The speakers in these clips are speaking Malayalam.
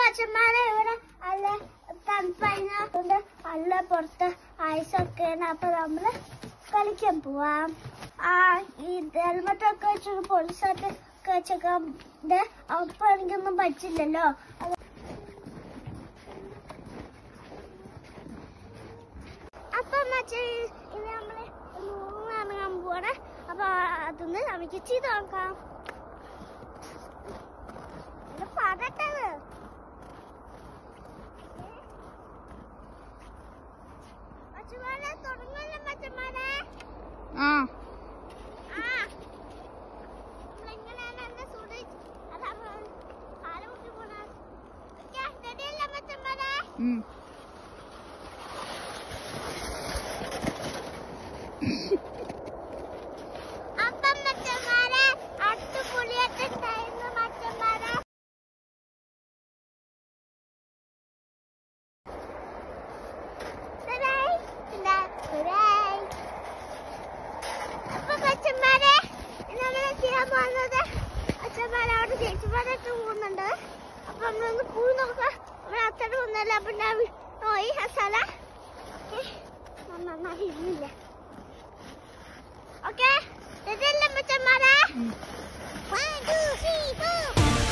അച്ഛന്മാരെ ഇവിടെ അല്ല തണുപ്പതിനകത്തുണ്ട് അല്ല പുറത്ത് ഐസൊക്കെയാണ് അപ്പൊ നമ്മള് കളിക്കാൻ പോവാം ആ ഈ ഹെൽമെറ്റൊക്കെ വെച്ചൊരു പോലീസായിട്ട് ഒക്കെ വെച്ചൊക്കെ ഉണ്ട് അപ്പൊ എനിക്കൊന്നും പറ്റില്ലല്ലോ അത് അപ്പൊ മറ്റേ ഇനി നമ്മള് ഇറങ്ങാൻ പോവാണ് അപ്പൊ അതൊന്ന് നമുക്ക് ചെയ്ത് നോക്കാം ഇത് പതട്ടത് മച്ചന്മാരെ തുടങ്ങല്ലോ മച്ചന്മാരെ ആ ആ നമ്മളിങ്ങനെയാണ് എന്നെ സുടി അതാണ് കാല് മുട്ടി പോണ റെഡിയല്ല മച്ചന്മാരെ ഉം. അപ്പം മച്ചന്മാരെ അട്ടുപൊളിയായിട്ടുണ്ടായിരുന്നു മച്ചന്മാരെ Hooray! ഇതാ, hooray! അപ്പൊ മച്ചന്മാരെ നമ്മൾ ചെയ്യാൻ പോകുന്നത് അച്ഛന്മാരെ അവിടെ ചേച്ചിമാരൊക്കെ പോകുന്നുണ്ട് അപ്പൊ നമ്മളൊന്ന് പോയി നോക്കാം അവിടെ അച്ഛൻ ഒന്നല്ല അപ്പൊ ഞാൻ പോയി ഹസാല നന്നായി ഇരുന്നില്ല ഓക്കെ റെഡിയല്ലേ മച്ചന്മാരെ ഉം. One, two, three, four.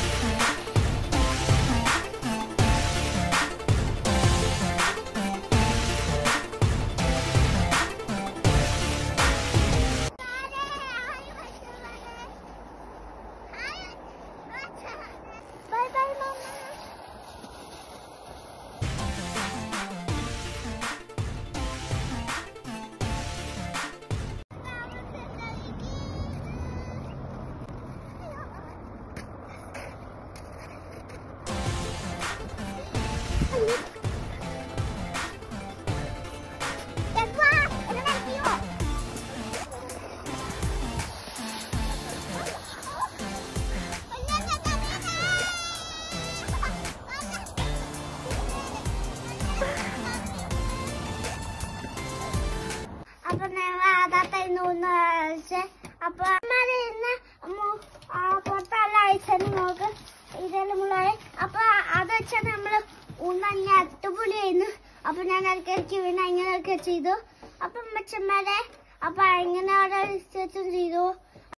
Bye bye, Mama. Edwa, ano na tiyo? Wala na kami na! അപ്പൊ ഞങ്ങൾ അതാത്തായിരുന്നു ഒന്ന് കഴിച്ച് അപ്പൊ അമ്മമാര് ഇന്ന് മു- ആ പുറത്തല്ല അയച്ചു നോക്ക് ഇതെല്ലാം മുളക് അപ്പൊ അത് വെച്ചാൽ നമ്മള് ഊന്നഞ്ഞ അട്ടുപൊളിയായിരുന്നു അപ്പൊ ഞാൻ ഇടയ്ക്കിടയ്ക്ക് വീണ് അങ്ങനെയൊക്കെ ചെയ്തു അപ്പൊ അമ്മച്ചന്മാരെ അപ്പൊ അങ്ങനെ അവിടെ വിശേഷം ചെയ്തു